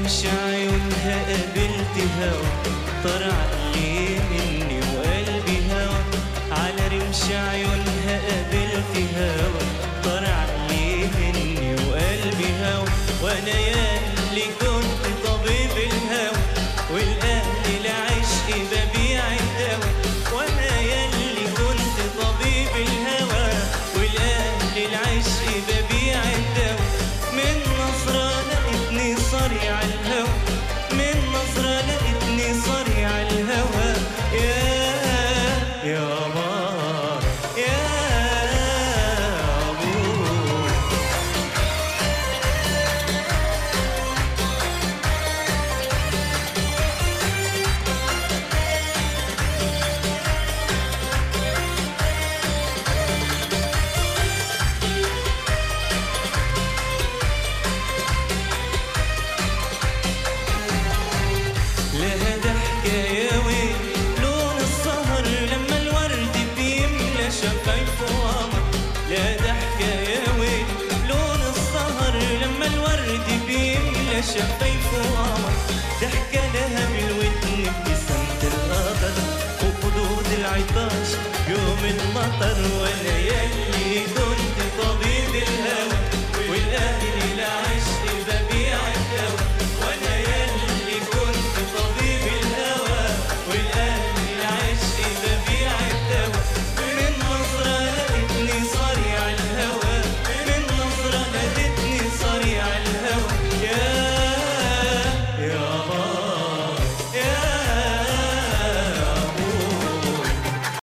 رمش عيونها قابلت هوا طار عقلي مني وقلبي هوا على رمش عيونها قابلت هوا طار عقلي مني وقلبي هوا وانا ياللي كنت طبيب الهوى والاهل العشق ببيع الدوا وانا ياللي كنت طبيب الهوى والاهل العشق ببيع الدوا من نظرة لقيتني صريع الهوى من نظرة لقيتني صريع الهوى يا يا مار يا أبوي لها ضحكة يا ويل لون السهر لما الورد بيملى شفايفه قمر لا ضحكة يا ويل لون السهر لما الورد بيملى شفايفه قمر ضحكة لها بالودن ابتسامة القدر وخدود العطاش يوم المطر ولا